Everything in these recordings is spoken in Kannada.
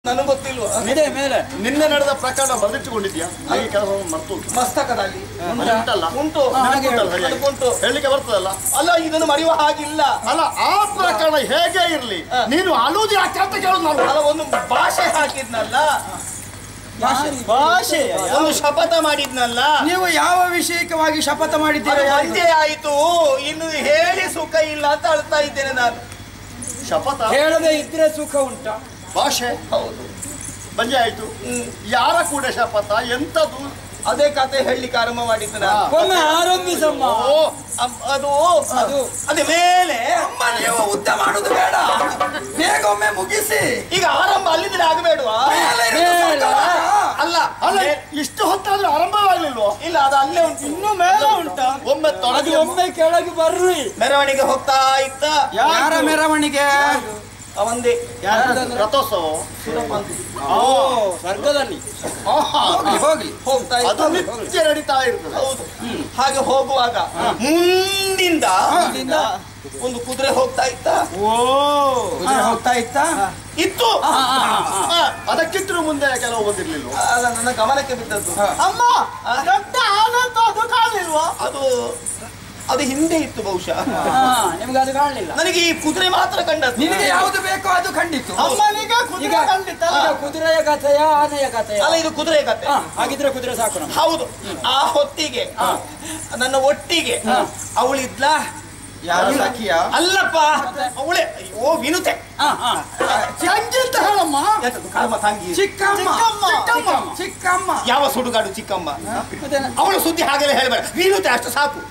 ನನಗೆ ಗೊತ್ತಿಲ್ವಾ ಇದೆ ಮೇಲೆ ನಿನ್ನೆ ನಡೆದ ಪ್ರಕರಣ ಬರೆದಿಟ್ಟುಕೊಂಡಿದ್ಯಾ ಹಾಗೆ ಕೆಲಸವನ್ನು ಮರ್ತು ಹೋಗಿ. ಮಸ್ತಕದಲ್ಲಿ ಅದು ಉಂಟಲ್ಲ ಉಂಟು ನಿನಗೆ ಉಂಟಲ್ಲ ಸರಿಯಾಗಿ? ಅದಕ್ಕುಂಟು ಹೇಳಲಿಕ್ಕೆ ಬರ್ತದಲ್ಲ ಅಲ್ಲ ಇದನ್ನು ಮರೆಯುವ ಹಾಗಿಲ್ಲ ಅಲ್ಲ ಆ ಪ್ರಕರಣ ಹೇಗೆ ಇರ್ಲಿ ಹ. ನೀನು ಅಳುವುದು ಯಾಕೆ ಅಂತ ಕೇಳೋದು ನಾನು ಅಲ್ಲ ಒಂದು ಭಾಷೆ ಹಾಕಿದ್ನಲ್ಲ ಭಾಷೆ ಒಂದು ಶಪಥ ಮಾಡಿದ್ನಲ್ಲ ನೀವು ಯಾವ ವಿಷಯಕವಾಗಿ ಶಪಥ ಮಾಡಿದ್ದೀರಾ ಅದು ಯಾರಿಗೂ? ಒಂದೇ ಆಯ್ತು ಇನ್ನು ಹೇಳಿ ಸುಖ ಇಲ್ಲ ಅಂತ ಅಳ್ತಾ ಇದ್ದೇನೆ ನಾನು ಶಪಥ ಹೇಳದೆ ಇದ್ರೆ ಸುಖ ಉಂಟಾ ಭಾಷೆ ಹೌದು ಬಂಜೆ ಆಯ್ತು ಹ್ಮ್. ಯಾರ ಕೂಡ ಶಪಥ ಎಂತದು ಅದೇ ಕತೆ ಹೇಳಲಿಕ್ಕೆ ಆರಂಭ ಮಾಡಿದ್ದು ನಾನು ಒಮ್ಮೆ ಆರಂಭಿಸಮ್ಮ ಓ ಅಮ್- ಅದು ಅದು ಅದೇ ಮೇಲೆ ಅಮ್ಮ ನೀವು ಉದ್ದ ಮಾಡುದು ಬೇಡ ಬೇಗ ಒಮ್ಮೆ ಮುಗಿಸಿ ಈಗ ಆರಂಭ ಅಲ್ಲಿಂದ ಆಗಬೇಡವಾ ಮೇಲೆ ಇರುವುದು ಮೇಲೆ. ಸ್ವರ್ಗಲೋಕ. ಅಲ್ಲ ಅಲ್ಲ ಇಷ್ಟು ಹೊತ್ತಾದ್ರೂ ಆರಂಭವಾಗ್ಲಿಲ್ವೋ ಇಲ್ಲ ಅದು ಅಲ್ಲೇ ಉಂಟು ಇನ್ನು ಮೇಲೆ ಉಂಟಾ ಒಮ್ಮೆ ಅದು ತೊಡಗಿ ಒಮ್ಮೆ ಕೆಳಗೆ ಬರ್ರಿ ಮೆರವಣಿಗೆ ಹೋಗ್ತಾ ಇತ್ತ ಯಾರ ಮೆರವಣಿಗೆ ಅವಂದೇ ರಥೋತ್ಸವ ಓ ಸ್ವರ್ಗದಲ್ಲಿ ಆಹಾ. ಹೋಗ್ಲಿ ಹೋಗ್ಲಿ ಹೋಗ್ತಾ ಅದು ಇತ್ತು ನಿತ್ಯ ನಡೀತಾ ಇರ್ತದೆ ಹೌದು ಹಾಗೆ ಹೋಗುವಾಗ ಮುಂದಿಂದ ಮುಂದಿಂದ ಒಂದು ಕುದುರೆ ಹೋಗ್ತಾ ಇತ್ತ ಓ ಕುದುರೆ ಹೋಗ್ತಾ ಇತ್ತಾ ಇತ್ತು ಹ, ಅದಕ್ಕಿಂತಲೂ ಮುಂದೆ ಕೆಲವು ಬಂದಿರ್ಲಿಲ್ಲ ಅಲ್ಲ ನನ್ನ ಗಮನಕ್ಕೆ ಬಿದ್ದದ್ದು ಹಾ. ಅಮ್ಮ ದೊಡ್ಡ ಆನಂದ ಅದು ಕಾಣಲಿಲ್ವಾ ಅದು ಅದು ಹಿಂದೆ ಇತ್ತು ಬಹುಶಃ ಹಾ, ನಿಮ್ಗೆ ಅದು ಕಾಣಲಿಲ್ಲ ನನಗೆ ಈ ಕುದುರೆ ಮಾತ್ರ ಕಂಡದ್ದು ನಿನಗೆ ಯಾವುದು ಬೇಕೋ ಅದು ಖಂಡಿತು ಅಮ್ಮನಿಗೆ ಈಗ ಕುದುರೆ ಕಂಡಿತ ಈಗ ಕುದುರೆಯ ಕಥೆಯ ಆನೆಯ ಕಥೆಯ ಅಲ್ಲ ಇದು ಕುದುರೆ ಕತೆ ಹಾ, ಹಾಗಿದ್ರೆ ಕುದುರೆ ಸಾಕು ನಮ್ಗೆ ಹೌದು ಆ ಹೊತ್ತಿಗೆ ನನ್ನ ಒಟ್ಟಿಗೆ ಅವಳಿದ್ಲ ಯಾರು ಸಖಿಯ ಅಲ್ಲಪ್ಪ ಅವಳೆ ಅಯ್ಯೋ ವಿನುತೆ ಹಾ, ಹಾ. ಅಂತ ಹೇಳಮ್ಮ ಎಂತದು ಕರ್ಮ ತಂಗಿ ಚಿಕ್ಕಮ್ಮ ಚಿಕ್ಕಮ್ಮ. ಚಿಕ್ಕಮ್ಮ ಯಾವ ಸುಡುಗಾಡು ಚಿಕ್ಕಮ್ಮ ಮತ್ತೆ ಅವಳ ಸುದ್ದಿ ಹಾಗೆಲ್ಲ ಹೇಳಬೇಡ ವಿನುತೆ ಅಷ್ಟು ಸಾಕು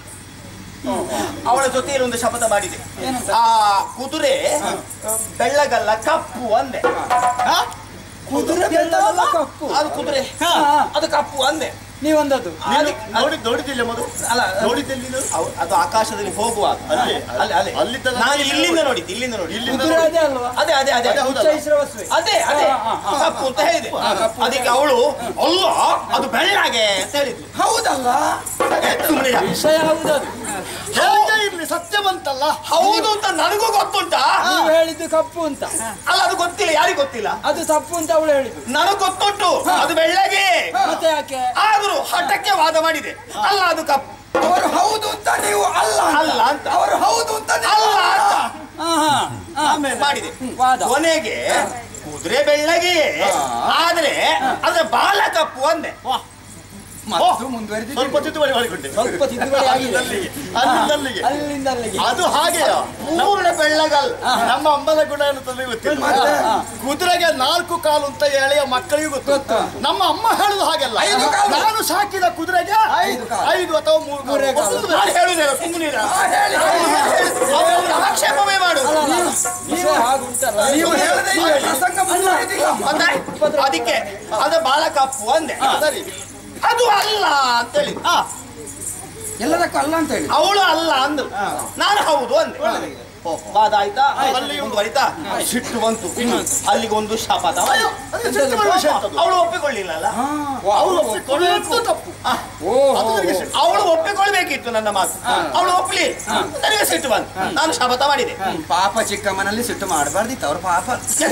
ಅವಳ ಜೊತೆಯಲ್ಲಿ ಒಂದು ಶಪಥ ಮಾಡಿದೆ ಏನಂತ? ಆ ಕುದುರೆ ಬೆಳ್ಳಗಲ್ಲ ಕಪ್ಪು ಅಂದೆ ಹಾ? ಕುದುರೆ ಬೆಳ್ಳಗಲ್ಲ ಕಪ್ಪು ಅದು ಕುದುರೆ ಹಾ, ಹಾ. ಅದು ಕಪ್ಪು ಅಂದೆ ನೀವೊಂದದ್ದು ನೀನು ಅದಕ್ಕೆ- ನೋಡಿ ನೋಡಿದ್ದಿಲ್ಲ ಮಧು ಅಲ್ಲ ನೋಡಿದ್ದಲ್ಲಿ ನೀನು ಅವ್- ಅದು ಆಕಾಶದಲ್ಲಿ ಹೋಗುವಾಗ ಅಲ್ಲಿ, ಅಲ್ಲಿ ಅಲ್ಲಿ ಅಲ್ಲಿದ್ದ ನಾನು ಇಲ್ಲಿಂದ ನೋಡಿದ್ದು ಇಲ್ಲಿಂದ ನೋಡಿ ಇಲ್ಲಿಂದ ಕುದುರೆ ಅದೇ ಅಲ್ವಾ ಅದೇ ಅದೇ ಅದೇ ಅದೇ ಹೌದಲ್ಲ? ಉಚ್ಚೈಸ್ರವಸ್ವೆ. ಅದೇ ಅದೇ ಹಾ, ಹಾ, ಹಾ. ಕಪ್ಪು ಅಂತ ಹೇಳಿದೆ ಅದಕ್ಕೆ ಅವಳು ಅಲ್ಲ ಅದು ಬೆಳ್ಳಗೆ ಅಂತ ಹೇಳಿದ್ಲು ಹೌದಲ್ಲ ಸುಮ್ಮನೆ ವಿಷಯ ಹೌದದು ಹೇಗೆ ಇರ್ಲಿ ಸತ್ಯ ಬಂತಲ್ಲ ಹೌದು ಅಂತ ನನಗೂ ಗೊತ್ತುಂಟಾ ನೀವು ಹೇಳಿದ್ದು ಕಪ್ಪು ಅಂತ ಅಲ್ಲ ಅದು ಗೊತ್ತಿಲ್ಲ ಯಾರಿಗೂ ಗೊತ್ತಿಲ್ಲ ಅದು ತಪ್ಪು ಅಂತ ಅವಳು ಹೇಳಿದ್ದು ನನಗೆ ಗೊತ್ತುಂಟು ಅದು ಬೆಳ್ಳಗೆ ಮತ್ತೆ ಯಾಕೆ ಆದ್ರೂ ಹಠಕ್ಕೆ ವಾದ ಮಾಡಿದೆ ಅಲ್ಲ ಅದು ಕಪ್ಪು ಅವರು ಹೌದು ಅಂತ ನೀವು ಅಲ್ಲ ಅಂತ. ಅಲ್ಲ ಅಂತ. ಅವರು ಹೌದು ಅಂತ ನೀವು ಅಲ್ಲ ಅಂತ ಹಾ, ಹಾ, ಹಾ. ಮಾಡಿದೆ ವಾದ ಕೊನೆಗೆ ಕುದುರೆ ಬೆಳ್ಳಗೆ ಆದ್ರೆ ಅದ್ರ ಬಾಲ ಕಪ್ಪು ಅಂದೆ ಮತ್ತು ಮುಂದುವರೆದಿದ್ದೀವಿ. ಸ್ವಲ್ಪ ತಿದ್ದುಪಡಿ ಮಾಡಿಕೊಂಡೆ ಸ್ವಲ್ಪ ತಿದ್ದುಪಡಿ ಆಗಿದೆ ಅಲ್ಲಿಗೆ, ಅಲ್ಲಿಂದ ಅಲ್ಲಿಗೆ. ಅಲ್ಲಿಂದ ಅಲ್ಲಿಗೆ ಅದು ಹಾಗೆ ಪೂರ್ಣ ಬೆಳ್ಳಗಲ್ ನಮ್ಮ ಅಮ್ಮನ ಗುಣ ಏನು ತಂದೆ ಗೊತ್ತಿಲ್ಲ ಮತ್ತೆ? ಹಾ. ಕುದುರೆಗೆ ನಾಲ್ಕು ಕಾಲು ಅಂತ ಎಳೆಯ ಮಕ್ಕಳಿಗೂ ಗೊತ್ತು ಗೊತ್ತು. ನಮ್ಮ ಅಮ್ಮ ಹೇಳುದು ಹಾಗೆಲ್ಲ ಐದು ಕಾಲು. ನಾನು ಸಾಕಿದ ಕುದುರೆಗೆ ಐದು ಕಾಲು. ಐದು ಅಥವಾ ಮೂರು ಮೂರೇ ಕಾಲು. ಕಾಲು. ನಾನು ಹೇಳುದಿಲ್ಲ ಸುಮ್ಮನಿರ ಹಾ, ಹೇಳಿ, ಹೇಳಿ. ಅವರನ್ನು ಆಕ್ಷೇಪವೇ ಮಾಡು ಅಲ್ಲ, ಅಲ್ಲ. ವಿಷಯ ಹಾಗುಂಟಲ್ಲ ನೀವು ಹೇಳದೆ ಈ ಪ್ರಸಂಗ ಮುಂದುವರೆದಿಲ್ಲ. ಮತ್ತೆ ಅದಕ್ಕೆ ಅದ ಬಾಲ ಕಪ್ಪು ಅಂದೆ ಸರಿ ಅದು ಅಲ್ಲ ಅಂತ ಹೇಳಿ ಎಲ್ಲದಕ್ಕೂ ಅಲ್ಲ ಅಂತ ಹೇಳಿ ಅವಳು ಅಲ್ಲ ಅಂದು ನಾನು ಹೌದು ಅಂದೆ ವಾದ ಆಯ್ತಾ ಅಲ್ಲಿ ಮುಂದುವರಿತಾ ಸಿಟ್ಟು ಬಂತು ಅಲ್ಲಿಗೆ ಒಂದು ಶಾಪದ ಅಯ್ಯೋ, ಅದು ಸಿಟ್ಟು ಬರುವ ವಿಷಯ ಅಂತದ್ದು. ಅವಳು ಒಪ್ಪಿಕೊಳ್ಳಿಲ್ಲ ಅವಳು ಒಪ್ಪಿಕೊಳ್ಳುವುದು ತಪ್ಪು ಓ ಅದು ನನಗೆ ಸಿಟ್ಟು. ಅವಳು ಒಪ್ಪಿಕೊಳ್ಬೇಕಿತ್ತು ನನ್ನ ಮಾತು ಅವಳು ಒಪ್ಪಲಿ ನನಗೆ ಸಿಟ್ಟು ಬಂತು ನಾನು ಶಪಥ ಮಾಡಿದೆ ಪಾಪ ಚಿಕ್ಕಮ್ಮನಲ್ಲಿ ಸಿಟ್ಟು ಮಾಡಬಾರ್ದಿತ್ತು ಅವ್ರ ಪಾಪ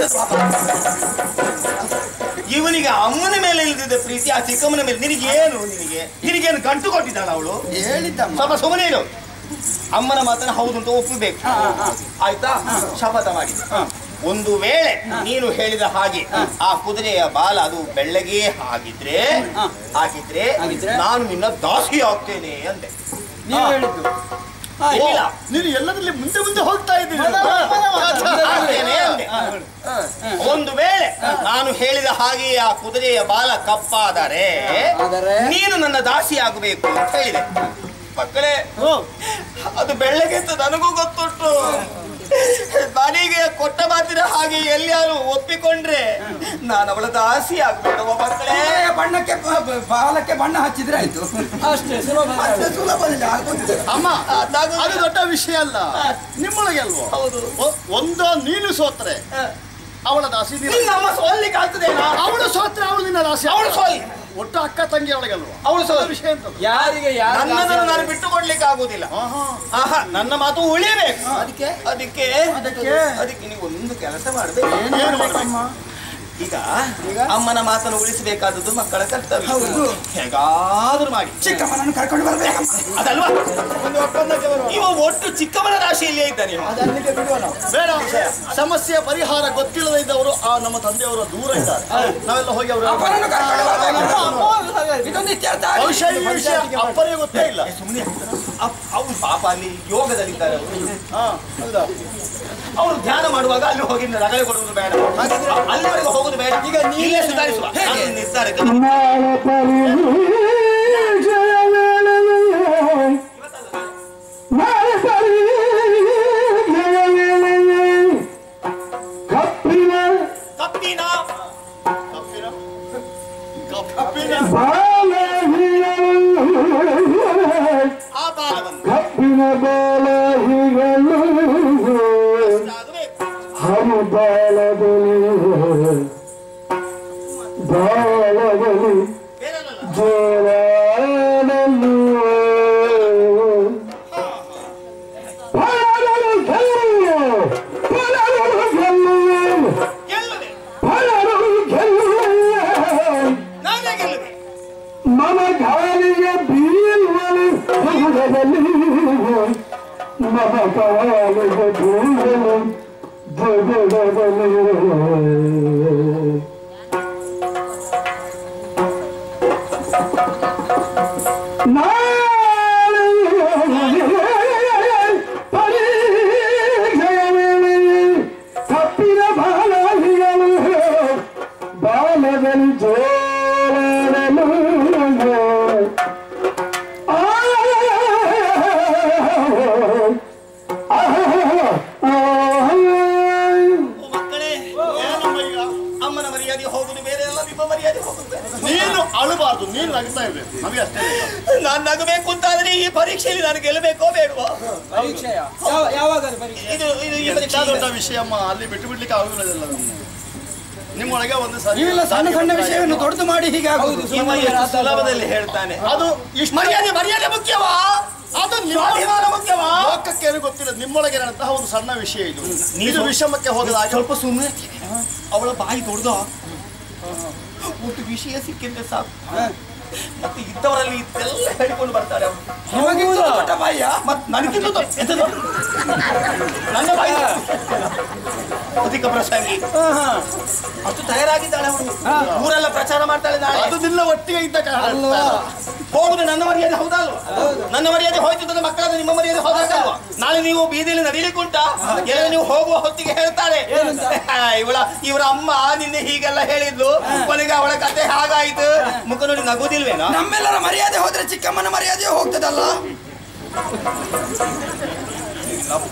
ಇವನಿಗೆ ಅಮ್ಮನ ಮೇಲೆ ಇಲ್ದಿದ್ದ ಪ್ರೀತಿ ಆ ಚಿಕ್ಕಮ್ಮನ ಮೇಲೆ ನಿನಗೇನು ನಿನಗೆ ನಿನಗೇನು ಗಂಟು ಕೊಟ್ಟಿದ್ದಾಳ ಅವಳು ಹೇಳಿದ್ದಮ್ಮ ಸ್ವಲ್ಪ ಸುಮ್ಮನೆ ಇರು ಅಮ್ಮನ ಮಾತನ್ನ ಹೌದು ಅಂತ ಒಪ್ಪಬೇಕು ಆಯ್ತಾ ಶಪಥ ಮಾಡಿದೆ ಒಂದು ವೇಳೆ ನೀನು ಹೇಳಿದ ಹಾಗೆ ಆ ಕುದುರೆಯ ಬಾಲ ಅದು ಬೆಳ್ಳಗೆ ಆಗಿದ್ರೆ ಆಗಿದ್ರೆ ಆಗಿದ್ರೆ? ನಾನು ನಿನ್ನ ದಾಸಿ ಆಗ್ತೇನೆ ಅಂದೆ ನೀವು ಹೇಳಿದ್ದು ಆ, ಇಲ್ಲ ನೀನು ಎಲ್ಲದಲ್ಲಿ ಮುಂದೆ ಮುಂದೆ ಹೋಗ್ತಾ ಇದ್ದೀನಿ ಆಗ್ತೇನೆ ಅಂದೆ ಒಂದು ವೇಳೆ ನಾನು ಹೇಳಿದ ಹಾಗೆ ಆ ಕುದುರೆಯ ಬಾಲ ಕಪ್ಪಾದರೆ ಆದರೆ? ನೀನು ನನ್ನ ದಾಸಿ ಆಗಬೇಕು ಅಂತ ಹೇಳಿದೆ ಮಕ್ಕಳೇ ಅದು ಬೆಳ್ಳಗೆ ಅಂತ ನನಗೂ ಗೊತ್ತುಂಟು ಮನೆಗೆ ಕೊಟ್ಟ ಮಾತಿನ ಹಾಗೆ ಎಲ್ಲಿಯಾರು ಒಪ್ಪಿಕೊಂಡ್ರೆ ನಾನು ಅವಳ ದಾಸಿ ಆಗ್ಬೇಕವ ಮಕ್ಕಳೇ ಕುದುರೆಯ ಬಣ್ಣಕ್ಕೆ ಬ- ಬ- ಬಾಲಕ್ಕೆ ಬಣ್ಣ ಹಚ್ಚಿದ್ರೆ ಆಯ್ತು ಅಷ್ಟೇ ಸುಲಭ ಅಷ್ಟೇ ಸುಲಭದಲ್ಲಿ ಆಗೋದಿಲ್ಲ. ಅಮ್ಮ ಅದಾಗುದಿಲ್ಲ. ಅದು ದೊಡ್ಡ ವಿಷಯ ಅಲ್ಲ ನಿಮ್ಮೊಳಗೆ ಅಲ್ವೋ ಹೌದು ಒ- ಒಂದು ನೀನು ಸೋತ್ರೆ ಅವಳ ದಾಸಿ ನೀನು. ನಿನ್ನ ಅಮ್ಮ ಸೋಲಿಕ್ಕೆ ಆಗ್ತದೇನಾ ಅವಳು ಸೋತ್ರೆ ಅವಳು ನಿನ್ನ ದಾಸಿ ಅವಳು ಸೋಲಿ ಒಟ್ಟು ಅಕ್ಕ ತಂಗಿ ಅವಳಿಗಲ್ವಾ ಅವಳು ಸೋಲಿ ವಿಷಯ ಅಂತದ್ದು ಯಾರಿಗೆ ಯಾರು ನನ್ನದನ್ನು ನಾನು ಬಿಟ್ಟು ಕೊಡ್ಲಿಕ್ಕೆ ಆಗುದಿಲ್ಲ ಆಹಾ. ಆಹಾ ನನ್ನ ಮಾತು ಉಳಿಬೇಕು ಅದಕ್ಕೆ ಅದಕ್ಕೆ ಅದಕ್ಕೆ? ಅದಕ್ಕೆ ನೀವು ಒಂದು ಕೆಲಸ ಮಾಡಬೇಕು ಏನು ಮಾಡ್ಬೇಕಮ್ಮ? ಈಗ ಅಮ್ಮನ ಮಾತನ್ನು ಉಳಿಸಬೇಕಾದದ್ದು ಮಕ್ಕಳ ಕರ್ತವ್ಯ ಹೌದು. ಹೇಗಾದ್ರೂ ಮಾಡಿ ಚಿಕ್ಕಮ್ಮನನ್ನು ಕರ್ಕೊಂಡು ಬರ್ಬೇಕಮ್ಮ ಅದಲ್ವಾ ಒಂದು ಒಪ್ಪಂದಕ್ಕೆ ಬರುವ ಇವ ಒಟ್ಟು ಚಿಕ್ಕವನ ರಾಶಿಯಲ್ಲಿಯೇ ಇದ್ದಾನೆ ಇವ. ಅದಲ್ಲಿಗೆ ಬಿಡುವ ನಾವು ಬೇಡ ಸಮಸ್ಯೆಯ ಪರಿಹಾರ ಗೊತ್ತಿಲ್ಲದೆ ಇದ್ದವರು ಆ ನಮ್ಮ ತಂದೆಯವರು ದೂರ ಇದ್ದಾರೆ ನಾವೆಲ್ಲ ಹೋಗಿ ಅವರು ಅಪ್ಪನನ್ನು ಕರ್ಕೊಂಡು ಬರ್ಬೇಕಮ್ಮ ಇದೊಂದು ಇತ್ಯರ್ಥ ಆಗಿ- ಬಹುಶಃ ಈ ವಿಷಯ ಅಪ್ಪನಿಗೆ ಗೊತ್ತೇ ಇಲ್ಲ ಸುಮ್ಮನೆ ಅವ್ರು ಪಾಪ ಅಲ್ಲಿ ಯೋಗದಲ್ಲಿದ್ದಾರೆ ಅವರು ಹಾ ಹೌದಾ ಅವರು ಧ್ಯಾನ ಮಾಡುವಾಗ ಅಲ್ಲಿ ಹೋಗಿ ರಗಳೆ ಕೊಡುವುದು ಬೇಡ ಅಲ್ಲಿವರೆಗೆ ಹೋಗುದು ಬೇಡ ಈಗ ನೀವೇ ಸುಧಾರಿಸುವ ನಾನು ನಿರ್ಧಾರಕ್ಕೆ ಕಪ್ಪಿನ ಕಪ್ಪಿನ ಕಪ್ಪಿನ ಆ ಬಾಲವನ್ನು ಕಪ್ಪಿನ ಬಾಲಹಿಗಳು ಆಗಬೇಕು ಹರಿಬಾಲದಲ್ಲಿ ಬಾಲದಲ್ಲಿ ಬೇರೆಲ್ಲ ಜೋರಾಡಲು ಫಲಗಳು ಗೆಲ್ಲುವೆ ಫಲಗಳು ಗೆಲ್ಲುವೆ ಗೆಲ್ಲುವೆ ಫಲಗಳು ಗೆಲ್ಲುವೆ ನಾನೇ ಗೆಲ್ಲುವೆ ಮನ ಗಾಳಿಗೆ ಬೀಳುವನು ಜಗದಲ್ಲಿ ಮನ ಕಾಲಿಗೆ ಬೀಳಲು ಜಗದಲ್ಲಿ ತಪ್ಪಿನ ಬಾಲಿಗಳು ಬಾಲದಲ್ಲಿ ಜೋಳಲು ಓ ಮಕ್ಕಳೇ ಏನಮ್ಮ ಈಗ ಅಮ್ಮನ ಮರ್ಯಾದೆ ಹೋಗುದು ಬೇರೆ ಎಲ್ಲ ನಿಮ್ಮ ಮರ್ಯಾದೆ ಹೋಗುದು ಬೇರೆ. ನೀನು ಅಳಬಾರ್ದು ನೀನು ನಗ್ತಾ ಇರ್ಬೇಕು ನಮಗೆ ಅಷ್ಟೇ ಬೇಕಾ. ನಾನ್ ನಗಬೇಕು ಅಂತಾದ್ರೆ ಈ ಪರೀಕ್ಷೆಯಲ್ಲಿ ನಾನು ಗೆಲ್ಲಬೇಕೋ ಬೇಡವೋ ಪರೀಕ್ಷೆಯ ಯಾವ- ಯಾವಾಗ ಅದು ಪರೀಕ್ಷೆ ಇದು ಇದು ಈ ಎಂತ ಪರೀಕ್ಷೆ ದೊಡ್ಡ ವಿಷಯಮ್ಮ ಅಲ್ಲಿ ಬಿಟ್ಟು ಬಿಡ್ಲಿಕ್ಕೆ ಆಗುವುದಿಲ್ಲ ನಿಮ್ಮೊಳಗೆ ಒಂದು ಸರಿ ನೀವೆಲ್ಲ ಸಣ್ಣ ಸಣ್ಣ ವಿಷಯವನ್ನು ದೊಡ್ಡದು ಮಾಡಿ ಹೀಗೆ ಆಗುದು ಇವ ಎಷ್ಟು ಸುಲಭದಲ್ಲಿ ಹೇಳ್ತಾನೆ ಅದು ಇಷ್ಟು ಮರ್ಯಾದೆ ಮರ್ಯಾದೆ ಮುಖ್ಯವಾ ಅದು ಸ್ವಾಭಿಮಾನ ಮುಖ್ಯವಾ ಲೋಕಕ್ಕೆ ಏನು ಗೊತ್ತಿಲ್ಲ ನಿಮ್ಮೊಳಗೆ ಇರುವಂತಹ ಒಂದು ಸಣ್ಣ ವಿಷಯ ಇದು ನೀವು ಇದು ವಿಷಮಕ್ಕೆ ಹೋಗದ ಸ್ವಲ್ಪ ಸುಮ್ಮನೆ ಅವಳ ಬಾಯಿ ದೊಡ್ದು ಒಂದು ವಿಷಯ ಸಿಕ್ಕಿದ್ರೆ ಸಾಕು ಮತ್ತೆ ಇದ್ದವರಲ್ಲಿ ಇದೆಲ್ಲ ಹೇಳಿಕೊಂಡು ಬರ್ತಾರೆ ಅವರು ನಿಮಗಿಂತ ದೊಡ್ಡ ಬಾಯಿಯ ಮತ್ ನನಗಿಂತ ದೊಡ್ಡ- ಎಂತದು? ನನ್ನ ಬಾಯಿ ಅಧಿಕ ಪ್ರಸಂಗಿ ಅಷ್ಟು ತಯಾರಾಗಿದ್ದಾಳೆ ಅವಳು ಊರೆಲ್ಲ ಪ್ರಚಾರ ಮಾಡ್ತಾಳೆ ನಾಳೆ ಅದು ನಿನ್ನ ಒಟ್ಟಿಗೆ ಇದ್ದ ಕಾರಣ ಅಲ್ವಾ? ಹೋಗುದು ನನ್ನ ಮರ್ಯಾದೆ ಹೌದಲ್ವಾ ನನ್ನ ಮರ್ಯಾದೆ ಹೋಯ್ತು ನನ್ನ ಮಕ್ಕಳಾದ ನಿಮ್ಮ ಮರ್ಯಾದೆ ಹೋದಾಗಲ್ವಾ ನಾಳೆ ನೀವು ಬೀದಿಯಲ್ಲಿ ನಡೀಲಿಕ್ಕೆ ಉಂಟಾ ಎಲ್ಲ ನೀವು ಹೋಗುವ ಹೊತ್ತಿಗೆ ಹೇಳ್ತಾರೆ ಆ, ಇವಳ ಇವರ ಅಮ್ಮ ನಿನ್ನೆ ಹೀಗೆಲ್ಲ ಹೇಳಿದ್ಲು ಕೊನೆಗೆ ಅವಳ ಕತೆ ಹಾಗಾಯ್ತು ಮುಖ ನೋಡಿ ನಗುದಿಲ್ವೇನೋ ನಮ್ಮೆಲ್ಲರ ಮರ್ಯಾದೆ ಹೋದ್ರೆ ಚಿಕ್ಕಮ್ಮನ ಮರ್ಯಾದೆ ಹೋಗ್ತದಲ್ಲ ಅಪ್ಪ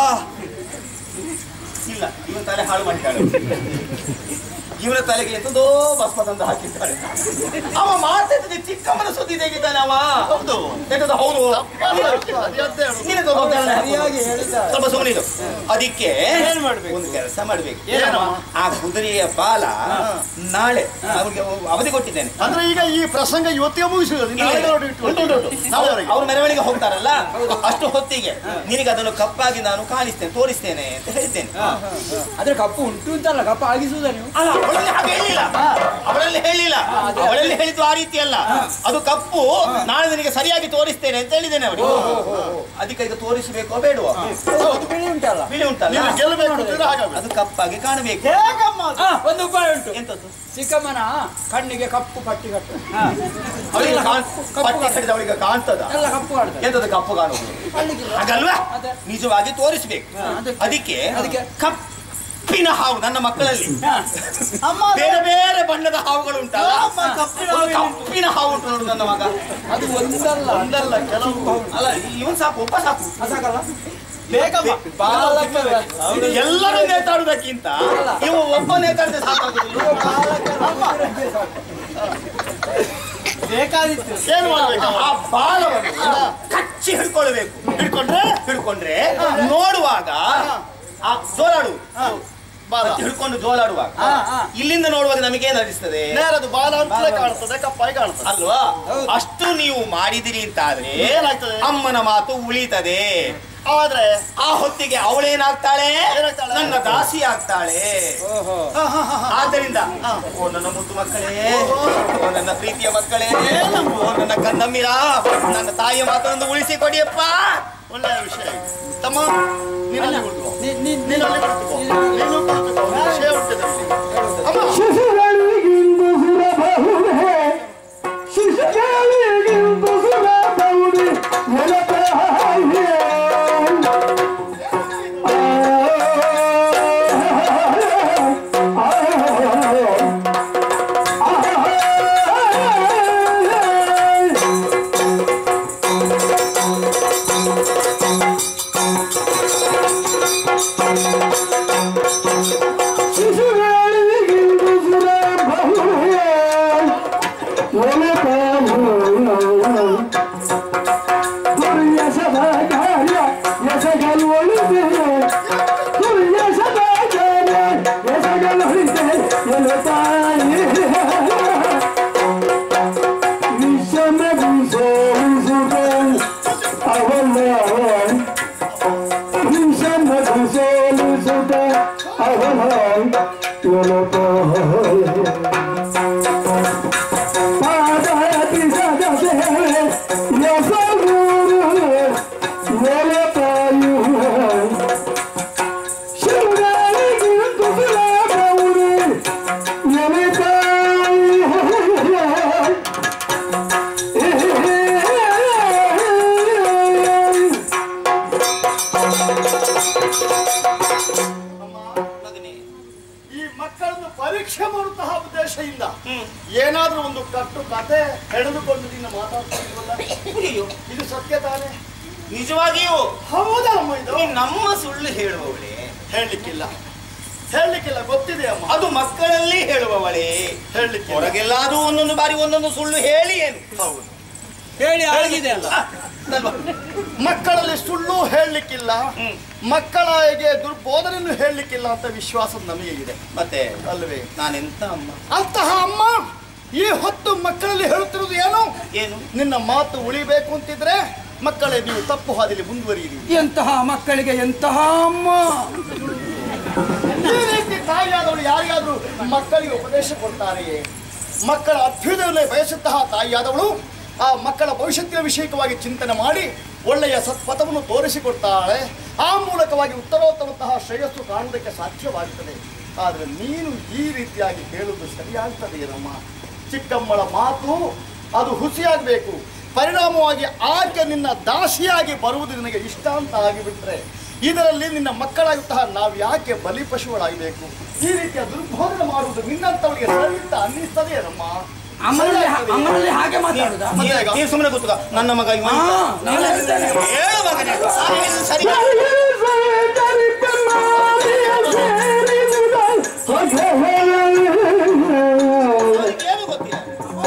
ಇಲ್ಲ ಇವನ ತಲೆ ಹಾಳು ಮಾಡಿದ್ದಾಳೆ ಇವನ ತಲೆಗೆ ಎಂತದೋ ಭಸ್ಮ ತಂದು ಹಾಕಿದ್ದಾಳೆ ಅವ ಮಾಡ್ತಿದ್ದ ಚಿಕ್ಕಮ್ಮನ ಸುದ್ದಿ ತೆಗಿತಾನೆ ಅವ ಹೌದು ಎಂತದ ಹೌದು ನೀನೇ ತಗೊಂಡ್ರೆ ಸರಿಯಾಗಿ ಹೇಳಿದ್ದಾರೆ ಸ್ವಲ್ಪ ಸುಮ್ಮನೆ ಇದು ಅದಕ್ಕೆ ಏನ್ ಮಾಡ್ಬೇಕು? ಒಂದು ಕೆಲಸ ಮಾಡ್ಬೇಕು ಏನಮ್ಮ? ಆ ಕುದುರೆಯ ಬಾಲ ನಾಳೆ ಅವ್ರಿಗೆ ಅವಧಿ ಕೊಟ್ಟಿದ್ದೇನೆ ಅಂದ್ರೆ ಈಗ ಈ ಪ್ರಸಂಗ ಇವತ್ತಿಗೆ ಮುಗಿಸುವುದು ಇಲ್ಲ, ಇಲ್ಲ. ಉಂಟು, ಉಂಟು, ಉಂಟು. ನಾಳೆವರೆಗೆ ಅವ್ರು ಮೆರವಣಿಗೆ ಹೋಗ್ತಾರಲ್ಲ ಅಷ್ಟು ಹೊತ್ತಿಗೆ ನಿನಗೆ ಅದನ್ನು ಕಪ್ಪಾಗಿ ನಾನು ಕಾಣಿಸ್ತೇನೆ ತೋರಿಸ್ತೇನೆ ಅಂತ ಹೇಳ್ತೇನೆ ಆದ್ರೆ ಕಪ್ಪು ಉಂಟು ಅಂತಲ್ಲ ಕಪ್ಪು ಆಗಿಸುವುದ ನೀವು ಅಲ್ಲ ಅವಳಲ್ಲಿ ಹಾಗೆ ಹೇಳಿಲ್ಲ ಅವಳಲ್ಲಿ ಹೇಳಿಲ್ಲ ಅವಳಲ್ಲಿ ಹೇಳಿದ್ದು ಆ ರೀತಿ ಅಲ್ಲ ಅದು ಕಪ್ಪು ನಾಳೆ ನಿನಗೆ ಸರಿಯಾಗಿ ತೋರಿಸ್ತೇನೆ ಅಂತ ಹೇಳಿದ್ದೇನೆ ಅವರಿಗೆ ಅದಕ್ಕೆ ಈಗ ತೋರಿಸಬೇಕೋ ಬೇಡವೋ ಅದು ಬಿಳಿ ಉಂಟಲ್ಲ ಬಿಳಿ ಉಂಟಲ್ಲ ನೀನು ಗೆಲ್ಲಬೇಕು ಅಂತಿದ್ರೆ ಹಾಗಾಗಬೇಕು ಅದು ಕಪ್ಪಾಗಿ ಕಾಣಬೇಕು ಆ, ಒಂದು ಉಪಾಯ ಉಂಟು ಎಂತದ್ದು ಚಿಕ್ಕಮ್ಮನ ಕಣ್ಣಿಗೆ ಕಪ್ಪು ಪಟ್ಟಿ ಕಟ್ಟು ಅವಳಿಗೆ ಕಾಣ್- ಪಟ್ಟಿ ಕಟ್ಟಿದ ಅವಳಿಗೆ ಕಾಣ್ತದ ಎಲ್ಲ ಕಪ್ಪು ಕಾಡ್ತದೆ ಎಂತದ್ದು ಕಪ್ಪು ಕಾಣುವುದು ಅಲ್ಲಿಗಿಲ್ಲ. ಹಾಗಲ್ವಾ ಅದೇ. ನಿಜವಾಗಿ ತೋರಿಸ್ಬೇಕು ಹಾ, ಅದಕ್ಕೆ. ಅದಕ್ಕೆ ಅದಕ್ಕೆ. ಕಪ್ಪಿನ ಹಾವು ನನ್ನ ಮಕ್ಕಳಲ್ಲಿ ಅಮ್ಮ ಬೇರೆ ಬೇರೆ ಬಣ್ಣದ ಹಾವುಗಳು ಉಂಟಲ್ಲ ಅಮ್ಮ, ಕಪ್ಪಿನ ಒಂದು ಹಾವು ಕಪ್ಪಿನ ಹಾವು ಉಂಟು ನೋಡು ನನ್ನ ಮಗ ಅದು ಒಂದಲ್ಲ ಒಂದಲ್ಲ ಕೆಲವು ಅಲ್ಲ ಇವನ್ ಸಾಕು ಒಬ್ಬ ಸಾಕು ಅದಾಗಲ್ಲ ಬೇಕಮ್ಮ ಬಾಲಕ ಎಲ್ಲರೂ ನೇತಾಡುವುದಕ್ಕಿಂತ ಇವ ಒಬ್ಬ ನೇತಾಡಿದ್ರೆ ಸಾಕಾಗುದಿಲ್ಲ ಬೇಕಾದಿತ್ತು ಏನು ಮಾಡ್ಬೇಕು ಆ ಬಾಲವನ್ನು ಕಚ್ಚಿ ಹಿಡ್ಕೊಳ್ಬೇಕು ಹಿಡ್ಕೊಂಡ್ರೆ ಹಿಡ್ಕೊಂಡ್ರೆ ನೋಡುವಾಗ ಆ ಜೋಲಾಡು ಬಾಲ ಹಿಡ್ಕೊಂಡು ಜೋಲಾಡುವಾಗ ಹಾ, ಹಾ. ಇಲ್ಲಿಂದ ನೋಡುವಾಗ ನಮಗೇನು ಅನಿಸ್ತದೆ ನೇರದು ಬಾಲ ಅಂತಲೇ ಕಾಣ್ತದೆ ಕಪ್ಪಾಗಿ ಕಾಣ್ತದೆ ಅಲ್ವಾ ಹೌದು. ಅಷ್ಟು ನೀವು ಮಾಡಿದಿರಿ ಅಂತಾದ್ರೆ ಏನಾಗ್ತದೆ? ಅಮ್ಮನ ಮಾತು ಉಳಿತದೆ ಆದ್ರೆ ಆ ಹೊತ್ತಿಗೆ ಅವಳೇನಾಗ್ತಾಳೆ ಏನಾಗ್ತಾಳೆ? ನನ್ನ ದಾಸಿ ಆಗ್ತಾಳೆ ಓಹೋ ಆದ್ದರಿಂದ ಓ ನನ್ನ ಮುದ್ದು ಮಕ್ಕಳೇ ಓ ನನ್ನ ಪ್ರೀತಿಯ ಮಕ್ಕಳೇ ಓ ನನ್ನ ಕನ್ನಮ್ಮಿರ ನನ್ನ ತಾಯಿಯ ಮಾತನ್ನು ಉಳಿಸಿ ಕೊಡಿಯಪ್ಪ ಒಳ್ಳೆಯ ವಿಷಯ ತಮ್ಮ ನೀನಲ್ಲಿ ಕುಳಿತುಕೋ. ನೀ- ನೀ- ನೀ- ನೀನಲ್ಲಿ ಕುಳಿತುಕೋ. ನೀನು ಕುಳಿತುಕೋ. ವಿಷಯ ಹುಟ್ಟಿದಲ್ಲಿ. ಅಮ್ಮ ಶಿಶುಗಳಿಗಿಂದು ಸುಲಭವುದೇ ಶಿಶುಗಳಿಗಿಂದು ಸುಲಭವುದೇ ನೆಲತಾಯಿಯೇ ಶಿಶುಗಳಿಗಿಂದು ಸುಲಭವುದೇ ನೆಲತಾಯಿಯೇ ದುರ್ಯಸದ ಕಾರ್ಯ ಎಸಗಲೊಳಿದೆ ದುರ್ಯಸದ ಕಾರ್ಯ ಎಸಗಲೊಳಿದೆ ಎಲುತ್ತಾಯಿ ವಿಷಮ ಸೋಲಿಸುತ್ತ ಅವನ ವಿಷಮ ಸೋಲಿಸುತ್ತ ಅವನ ಎಲುತ್ತಾಯಿ ಪಾದಾತಿ ಸದಸೆ ಯಸಗುರು ನೆಲತಾಯು ಶಿವಗಾಲಿಗೆ ತುಸುಲಾಗೌರಿ ನೆಲತಾಯಿ ಮಗನೇ ಈ ಮಕ್ಕಳನ್ನು ಪರೀಕ್ಷೆ ಮಾಡುವಂತಹ ಉದ್ದೇಶದಿಂದ ಏನಾದ್ರೂ ಒಂದು ಕಟ್ಟು ಕತೆ ಹೆಣೆದುಕೊಂಡು ನಿನ್ನ ಮಾತಾಡ್ತಿಲ್ವಲ್ಲ ಅಯ್ಯೋ, ಇದು ಸತ್ಯ ತಾನೇ ನಿಜವಾಗಿಯೂ ಹೌದಾ ಅಮ್ಮ ಇದು ನೀ ನಮ್ಮ ಸುಳ್ಳು ಹೇಳುವವಳೇ ಹೇಳಲಿಕ್ಕಿಲ್ಲ ಹೇಳಲಿಕ್ಕಿಲ್ಲ ಗೊತ್ತಿದೆ ಅಮ್ಮ ಅದು ಮಕ್ಕಳಲ್ಲಿ ಹೇಳುವವಳೇ ಹೇಳಲಿಕ್ಕೆ ಹೊರಗೆಲ್ಲಾದ್ರೂ ಒಂದೊಂದು ಬಾರಿ ಒಂದೊಂದು ಸುಳ್ಳು ಹೇಳಿ ಏನು ಹೌದು ಹೇಳಿ ಆಗಿದೆ ಅಲ್ಲ ಅಲ್ವಾ? ಮಕ್ಕಳಲ್ಲಿ ಸುಳ್ಳು ಹೇಳಲಿಕ್ಕಿಲ್ಲ ಹ್ಮ್. ಮಕ್ಕಳಿಗೆ ದುರ್ಬೋಧನೆಯನ್ನು ಹೇಳಲಿಕ್ಕಿಲ್ಲ ಅಂತ ವಿಶ್ವಾಸ ನಮಗೆ ಇದೆ ಮತ್ತೆ ಅಲ್ವೇ ನಾನೆಂತ ಅಮ್ಮ ಅಂತಹ ಅಮ್ಮ ಈ ಹೊತ್ತು ಮಕ್ಕಳಲ್ಲಿ ಹೇಳುತ್ತಿರುವುದು ಏನು ಏನು ನಿನ್ನ ಮಾತು ಉಳಿಬೇಕು ಅಂತಿದ್ರೆ ಮಕ್ಕಳೇ ನೀವು ತಪ್ಪು ಹಾದಿಲಿ ಮುಂದುವರಿಯಿರಿ ಎಂತಹ ಮಕ್ಕಳಿಗೆ ಎಂತಹ ಅಮ್ಮ ಈ ರೀತಿ ತಾಯಿಯಾದವಳು ಯಾರಿಗಾದ್ರೂ ಮಕ್ಕಳಿಗೆ ಉಪದೇಶ ಕೊಡ್ತಾರೆಯೇ ಮಕ್ಕಳ ಅಭ್ಯುದಯವನ್ನು ಬಯಸುತ್ತಹ ತಾಯಿಯಾದವಳು ಆ ಮಕ್ಕಳ ಭವಿಷ್ಯತ್ತಿನ ವಿಷಯಕವಾಗಿ ಚಿಂತನೆ ಮಾಡಿ ಒಳ್ಳೆಯ ಸತ್ಪಥವನ್ನು ತೋರಿಸಿಕೊಡ್ತಾಳೆ ಆ ಮೂಲಕವಾಗಿ ಉತ್ತರೋತ್ತರವಂತಹ ಶ್ರೇಯಸ್ಸು ಕಾಣುವುದಕ್ಕೆ ಸಾಧ್ಯವಾಗುತ್ತದೆ ಆದರೆ ನೀನು ಈ ರೀತಿಯಾಗಿ ಹೇಳುವುದು ಸರಿಯಾಗ್ತದೆ ಏನಮ್ಮ ಚಿಕ್ಕಮ್ಮಳ ಮಾತು ಅದು ಹುಸಿಯಾಗಬೇಕು ಪರಿಣಾಮವಾಗಿ ಆಕೆ ನಿನ್ನ ದಾಸಿಯಾಗಿ ಬರುವುದು ನಿನಗೆ ಇಷ್ಟ ಅಂತ ಆಗಿಬಿಟ್ರೆ ಇದರಲ್ಲಿ ನಿನ್ನ ಮಕ್ಕಳಾಗುತ್ತಹ ನಾವು ಯಾಕೆ ಬಲಿಪಶುಗಳಾಗಬೇಕು ಈ ರೀತಿಯ ದುರ್ಬೋಧನೆ ಮಾಡುವುದು ನಿನ್ನಂತವಳಿಗೆ ಸರಿ ಅಂತ ಅನ್ನಿಸ್ತದೆ ಏನಮ್ಮ ಅಮ್ಮನಲ್ಲಿ ಅಮ್ಮನಲ್ಲಿ ಹಾಗೆ ಮಾತಾಡುದಾ ಮತ್ತೆ ಈಗ? ನೀನು ಸುಮ್ಮನೆ ಕೂತ್ಕ ನನ್ನ ಮಗ ಇವ ಹಾ ನಾನು ಹೇಳ್ತೇನೆ ಹೇಳು ಮಗನೇ ಆ, ಇದು ಸರಿ ಏನು ಗೊತ್ತಿಲ್ಲ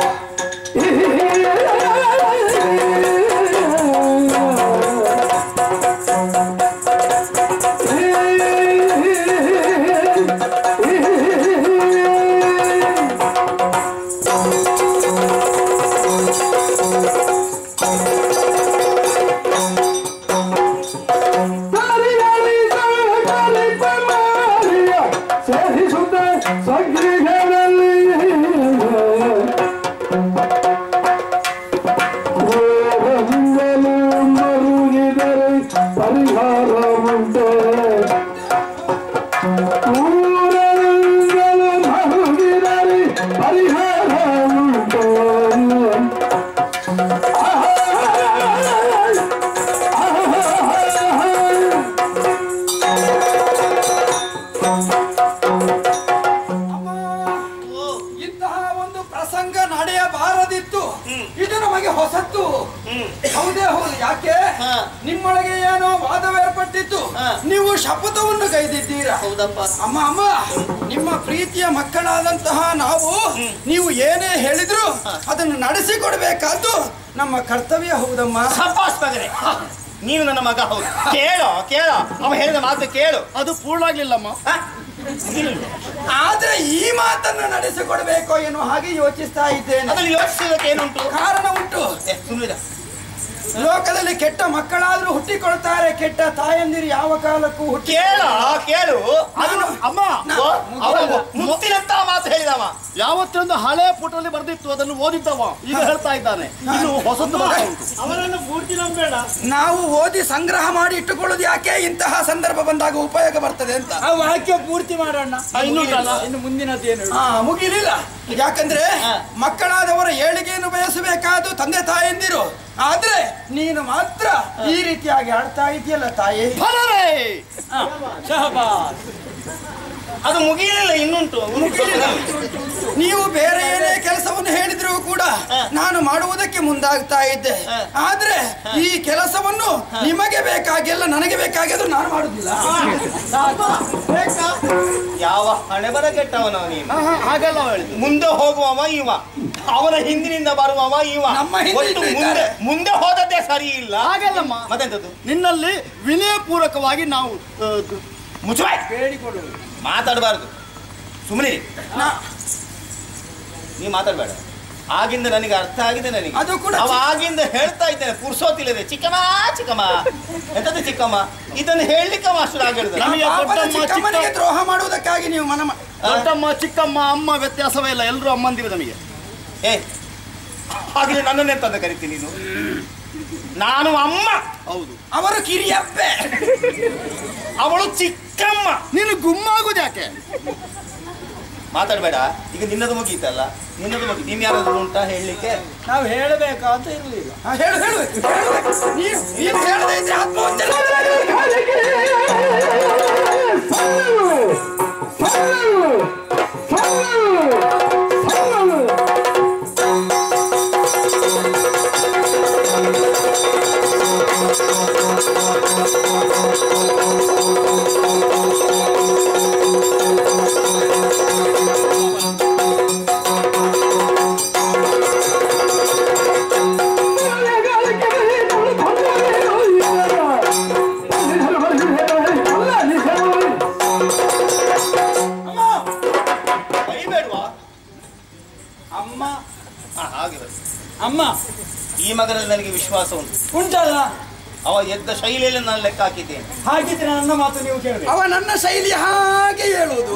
ಪರಿಹಾರ ಉಂಟೆ ಊರರಿಂದಲೂ ಮರುಗಿದರೆ ಪರಿಹಾರ ಉಂಟೆ ಇಂತಹ ಒಂದು ಪ್ರಸಂಗ ನಡೆಯಬಾರದಿತ್ತು ಇದು ನಮಗೆ ಹೊಸತ್ತು ಹೌದೇ ಹೌದು ಯಾಕೆ ಹಾ. ನಿಮ್ಮೊಳಗೆ ಏನೋ ವಾದವೇರ್ಪಟ್ಟಿತ್ತು ಹಾ. ನೀವು ಶಪಥವನ್ನು ಕೈದಿದ್ದೀರಾ ಹೌದಪ್ಪ ಅಮ್ಮ ಅಮ್ಮ ನಿಮ್ಮ ಪ್ರೀತಿಯ ಮಕ್ಕಳಾದಂತಹ ನಾವು ನೀವು ಏನೇ ಹೇಳಿದ್ರು ಅದನ್ನು ನಡೆಸಿಕೊಡ್ಬೇಕಾದ್ದು ನಮ್ಮ ಕರ್ತವ್ಯ ಹೌದಮ್ಮ ಸಬ್ಬಾಸ್ ಮಗನೇ ನೀನು ನನ್ನ ಮಗ ಹೌದು ಕೇಳೋ ಕೇಳೋ ಅವ ಹೇಳಿದ ಮಾತು ಕೇಳು ಅದು ಪೂರ್ಣ ಆಗ್ಲಿಲ್ಲಮ್ಮ ಆ? ಇಲ್ಲ. ಆದ್ರೆ ಈ ಮಾತನ್ನು ನಡೆಸಿಕೊಡ್ಬೇಕೋ ಏನೋ ಹಾಗೆ ಯೋಚಿಸ್ತಾ ಇದ್ದೇನೆ ಅದ್ರಲ್ಲಿ ಯೋಚಿಸೋದಕ್ಕೆ ಏನುಂಟು ಕಾರಣ ಉಂಟು ಏ, ಸುಮ್ನಿರು. ಲೋಕದಲ್ಲಿ ಕೆಟ್ಟ ಮಕ್ಕಳಾದ್ರೂ ಹುಟ್ಟಿಕೊಳ್ತಾರೆ ಕೆಟ್ಟ ತಾಯಂದಿರು ಯಾವ ಕಾಲಕ್ಕೂ ಹುಟ್ಟಿ ಕೇಳ ಕೇಳು ಅದು ಅಮ್ಮ ಓ, ಅವ ಮುತ್ತಿನಂತ ಮಾತು ಹೇಳಿದವ ಯಾವತ್ತೊಂದು ಹಳೆ ಪುಟದಲ್ಲಿ ಬರೆದಿತ್ತು ಅದನ್ನು ಓದಿದ್ದವ ಈಗ ಹೇಳ್ತಾ ಇದ್ದಾನೆ ಇನ್ನು ಹೊಸದು ಬರ್ತಾ ಉಂಟು ಅವರನ್ನು ಪೂರ್ತಿ ನಂಬೇಡ ನಾವು ಓದಿ ಸಂಗ್ರಹ ಮಾಡಿ ಇಟ್ಟುಕೊಳ್ಳೋದು ಯಾಕೆ ಇಂತಹ ಸಂದರ್ಭ ಬಂದಾಗ ಉಪಯೋಗ ಬರ್ತದೆ ಅಂತ ಆ ವಾಕ್ಯ ಪೂರ್ತಿ ಮಾಡೋಣ ಆ, ಇನ್ನೂ ಉಂಟಲ್ಲ? ಇನ್ನು ಮುಂದಿನದ್ದೇನು ಹಾ ಮುಗಿಲಿಲ್ಲ ಯಾಕಂದ್ರೆ ಮಕ್ಕಳಾದವರ ಏಳಿಗೆಯನ್ನು ಬಯಸಬೇಕಾದ್ದು ತಂದೆ ತಾಯಂದಿರು ಆದ್ರೆ ನೀನು ಮಾತ್ರ ಈ ರೀತಿಯಾಗಿ ಆಡ್ತಾ ಇದೆಯಲ್ಲ ತಾಯಿ ಫಲವೇ ಶಹಬಾಸ್ ಅದು ಮುಗಿಯಲಿಲ್ಲ ಇನ್ನುಂಟು ನೀವು ಬೇರೆ ಏನೇ ಕೆಲಸವನ್ನು ಹೇಳಿದ್ರು ಕೂಡ ನಾನು ಮಾಡುವುದಕ್ಕೆ ಮುಂದಾಗ್ತಾ ಇದ್ದೆ ಆದ್ರೆ ಈ ಕೆಲಸವನ್ನು ನಿಮಗೆ ಬೇಕಾಗಿಲ್ಲ ನನಗೆ ಬೇಕಾಗಿದ್ರು ನಾನು ಮಾಡುದಿಲ್ಲ ಯಾವ ಹಣೆ ಬರ ಕೆಟ್ಟವನ ನೀನು ಹಾ, ಹಾ, ಹಾಗೆಲ್ಲ ಹೇಳಿದ್ದು ಮುಂದೆ ಹೋಗುವವ ಇವ ಅವನ ಹಿಂದಿನಿಂದ ಬರುವವ ಇವ ನಮ್ಮ ಹಿಂದಿನಿಂದ ಒಟ್ಟು ಮುಂದೆ ಇದ್ದಾರೆ. ಮುಂದೆ ಹೋದದ್ದೇ ಸರಿ ಇಲ್ಲ ಹಾಗೆಲ್ಲಮ್ಮ ಮತ್ತೆಂತದ್ದು ನಿನ್ನಲ್ಲಿ ವಿನಯಪೂರ್ವಕವಾಗಿ ನಾವು ಆ, ಮುಚ್ಚುವಾಯ್ ಬೇಡಿಕೊಳ್ಳುವುದು ಮಾತಾಡಬಾರ್ದು ಸುಮ್ಮನೆ ನಾ- ನೀ ಮಾತಾಡಬೇಡ ಆಗಿಂದ ನನಗೆ ಅರ್ಥ ಆಗಿದೆ ನನಗೆ ಅದು ಕೂಡ ಅವ ಚಿ- ಆಗಿಂದ ಹೇಳ್ತಾ ಇದ್ದೇನೆ ಪುರ್ಸೋತಿಲ್ಲದೆ ಚಿಕ್ಕಮ್ಮ ಚಿಕ್ಕಮ್ಮ ಎಂತದ್ದು ಚಿಕ್ಕಮ್ಮ ಇದನ್ನು ಹೇಳಲಿಕ್ಕೆ ಮಾಸ್ಟರ್ ಆಗಿಡ್ದ ನಮಗೆ ಪಾಪದ ದೊಡ್ಡಮ್ಮ, ಚಿಕ್ಕಮ್ಮನಿಗೆ ಚಿಕ್ಕ- ದ್ರೋಹ ಮಾಡುವುದಕ್ಕಾಗಿ ನೀವು ಮನ ಮಾ- ದೊಡ್ಡಮ್ಮ ಚಿಕ್ಕಮ್ಮ ಅಮ್ಮ ವ್ಯತ್ಯಾಸವೇ ಇಲ್ಲ ಎಲ್ಲರೂ ಅಮ್ಮಂದಿರು ನಮಗೆ ಏ ಹಾಗೆ ನನ್ನನ್ನೆಂತಂದ ಕರಿತೀನಿ ನೀನು ನಾನು ಅಮ್ಮ ಹೌದು ಅವರು ಕಿರಿಯಪ್ಪೆ ಅವಳು ಚಿಕ್ಕಮ್ಮ ನೀನು ಗುಮ್ಮಾಗುದು ಯಾಕೆ ಮಾತಾಡಬೇಡ ಈಗ ನಿನ್ನದು ಮುಗೀತಲ್ಲ ನಿನ್ನದು ಮುಗಿ ನೀನ್ ಯಾರಾದ್ರೂ ಉಂಟಾ ಹೇಳಲಿಕ್ಕೆ ನಾವು ಹೇಳಬೇಕಾ ಅಂತ ಇರಲಿಲ್ಲ ಹಾ, ಹೇಳು ಹೇಳು ಹೇಳು. ನೀನು ನೀನು ಹೇಳದೇ ಇದ್ರೆ ಆತ್ಮಹತ್ಯೆ ಬೈಬೇಡ್ವಾ ಅಮ್ಮ ಹಾ, ಹಾಗೆ ಬಸ್. ಅಮ್ಮ ಈ ಮಗನಲ್ಲಿ ನನಗೆ ವಿಶ್ವಾಸ ಉಂಟು ಉಂಟಲ್ಲ ಅವ ಎದ್ದ ಶೈಲಿಯಲ್ಲಿ ನಾನು ಲೆಕ್ಕ ಹಾಕಿದ್ದೇನೆ ಹಾಗಿದ್ರೆ ನನ್ನ ಮಾತು ನೀವು ಕೇಳಬೇಕು ಅವ ನನ್ನ ಶೈಲಿ ಹಾಗೆ ಹೇಳುವುದು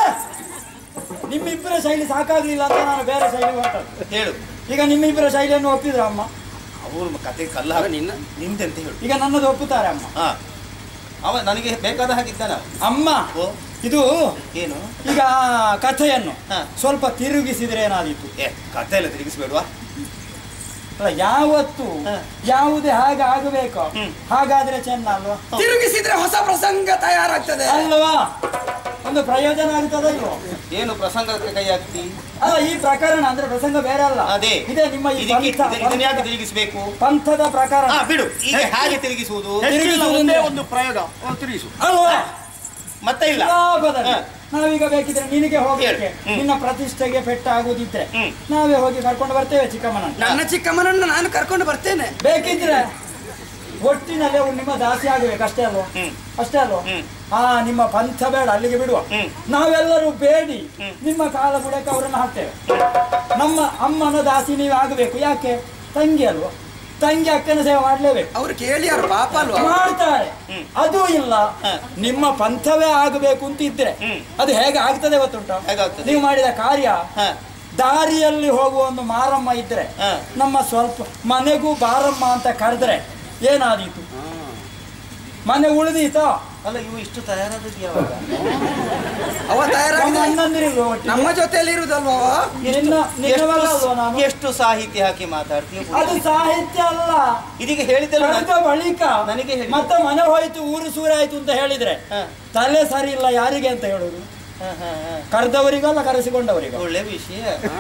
ನಿಮ್ಮಿಬ್ಬರ ಶೈಲಿ ಸಾಕಾಗ್ಲಿಲ್ಲ ಅಂತ ನಾನು ಬೇರೆ ಶೈಲಿ ಹೊರಟದ್ದು ಹೇಳು ಈಗ ನಿಮ್ಮಿಬ್ಬರ ಶೈಲಿಯನ್ನು ಒಪ್ಪಿದ್ರ ಅಮ್ಮ ಅವರು ಕತೆ ಕಲ್ಲ ಹಾಕಿ ನಿನ್ನ ನಿಂದೆಂತ ಹೇಳು ಈಗ ನನ್ನದು ಒಪ್ಪುತ್ತಾರೆ ಅಮ್ಮ ಹಾ ಅವ ನನಗೆ ಬೇಕಾದ ಹಾಗಿದ್ದಾನ ಅಮ್ಮ ಓ ಇದು ಏನು ಈಗ ಕಥೆಯನ್ನು ಹಾ. ಸ್ವಲ್ಪ ತಿರುಗಿಸಿದ್ರೆ ಏನಾದೀತು ಏ ಕತೆ ಎಲ್ಲ ತಿರುಗಿಸ್ಬೇಡ್ವಾ ಅಲ್ಲ ಯಾವತ್ತು ಹಾ. ಯಾವುದೇ ಹಾಗೆ ಆಗಬೇಕು ಹ್ಮ್. ಹಾಗಾದ್ರೆ ಚೆನ್ನ ಅಲ್ವಾ ತಿರುಗಿಸಿದ್ರೆ ಹೊಸ ಪ್ರಸಂಗ ತಯಾರಾಗ್ತದೆ ಅಲ್ವಾ ಒಂದು ಪ್ರಯೋಜನ ಆಗ್ತದ ಇಲ್ವೋ ಏನು ಪ್ರಸಂಗಕ್ಕೆ ಕೈ ಹಾಕ್ತಿ ಅಲ್ಲ ಈ ಪ್ರಕರಣ ಅಂದ್ರೆ ಪ್ರಸಂಗ ಬೇರೆ ಅಲ್ಲ ಅದೇ ಇದೇ ನಿಮ್ಮ ಈ ಇದಕ್ಕೆ ಪಂಥ- ಇದನ್ನ ಯಾಕೆ ತಿರುಗಿಸ್ಬೇಕು ಪಂಥದ ಪ್ರಕಾರ ಹಾ ಬಿಡು ಈಗ ಹೇಗೆ ತಿರುಗಿಸುವುದು ಹೆಚ್ಚಿಲ್ಲ ಒಂದೇ ಒಂದು ಪ್ರಯೋಗ ಒಂದು ತಿರುಗಿಸು ಅಲ್ವಾ ಮತ್ತೆ ಇಲ್ಲ ಲಾಭದಲ್ಲಿ ಹಾ. ನಾವೀಗ ಬೇಕಿದ್ರೆ ನಿನಗೆ ಹೋಗ್ಲಿಕ್ಕೆ ಹೇಳು. ಹ್ಮ್. ನಿನ್ನ ಪ್ರತಿಷ್ಠೆಗೆ ಪೆಟ್ಟಾಗುದಿದ್ರೆ ಹ್ಮ್. ನಾವೇ ಹೋಗಿ ಕರ್ಕೊಂಡು ಬರ್ತೇವೆ ಚಿಕ್ಕಮ್ಮನ ನನ್ನ ಚಿಕ್ಕಮ್ಮನನ್ನು ನಾನು ಕರ್ಕೊಂಡು ಬರ್ತೇನೆ ಬೇಕಿದ್ರೆ ಒಟ್ಟಿನಲ್ಲಿ ಅವ್ರು ನಿಮ್ಮ ದಾಸಿ ಆಗಬೇಕು ಅಷ್ಟೇ ಅಲ್ವಾ ಹ್ಮ್. ಅಷ್ಟೇ ಅಲ್ವಾ ಹ್ಮ್. ಆ ನಿಮ್ಮ ಪಂಥ ಬೇಡ ಅಲ್ಲಿಗೆ ಬಿಡುವ ಹ್ಮ್. ನಾವೆಲ್ಲರೂ ಬೇಡಿ ನಿಮ್ಮ ಕಾಲ ಬುಡಕ್ಕೆ ಅವರನ್ನು ಹಾಕ್ತೇವೆ ನಮ್ಮ ಅಮ್ಮನ ದಾಸಿ ನೀವು ಆಗಬೇಕು ಯಾಕೆ ತಂಗಿ ಅಲ್ವಾ ತಂಗಿ ಅಕ್ಕನ ಸೇವೆ ಮಾಡ್ಲೇಬೇಕು ಅವ್ರು ಕೇಳಿ ಅವ್ರ ಪಾಪ ಅಲ್ವಾ ಮಾಡ್ತಾರೆ ಹ್ಮ್. ಅದು ಇಲ್ಲ ಹ. ನಿಮ್ಮ ಪಂಥವೇ ಆಗಬೇಕು ಅಂತ ಇದ್ರೆ ಹ್ಮ್. ಅದು ಹೇಗೆ ಆಗ್ತದೆ ಗೊತ್ತುಂಟ ಹೇಗಾಗ್ತದೆ? ನೀವು ಮಾಡಿದ ಕಾರ್ಯ ಹಾ ದಾರಿಯಲ್ಲಿ ಹೋಗುವ ಒಂದು ಮಾರಮ್ಮ ಇದ್ರೆ ಹ. ನಮ್ಮ ಸ್ವಲ್ಪ ಮನೆಗೂ ಬಾರಮ್ಮ ಅಂತ ಕರೆದ್ರೆ ಏನಾದೀತು ಮನೆ ಉಳಿದೀತಾ ಅಲ್ಲ ಇವು ಇಷ್ಟು ತಯಾರಾದದ್ದು ಯಾವಾಗ ಅವ ನಮ್ಮ ತಯಾರಾಗಿ ಅಣ್ಣಂದಿರಿಲ್ವ ಒಟ್ಟಿಗೆ? ನಮ್ಮ ಜೊತೆಯಲ್ಲಿ ಇರುದಲ್ವಾ ಅವ? ನಿನ್ನ ನಿನ್ನವಲ್ಲ ಅಲ್ವಾ ನಾನು ಎಷ್ಟು ಎಷ್ಟು ಸಾಹಿತ್ಯ ಹಾಕಿ ಮಾತಾಡ್ತೀಯ ಅದು ಸಾಹಿತ್ಯ ಅಲ್ಲ ಇದೀಗ ಹೇಳಿದ್ದಲ್ಲ ಕಳೆದ ಬಳಿಕ ನನಗೆ ಹೇಳಿ. ಮತ್ತೆ ಮನೆ ಹೋಯ್ತು ಊರು ಸೂರಾಯ್ತು ಅಂತ ಹೇಳಿದ್ರೆ ಹ. ತಲೆ ಸರಿ ಇಲ್ಲ ಯಾರಿಗೆ ಅಂತ ಹೇಳುದು ಹ, ಹ, ಹ. ಕರೆದವರಿಗಲ್ಲ ಕರೆಸಿಕೊಂಡವರಿಗ ಒಳ್ಳೆ ವಿಷಯ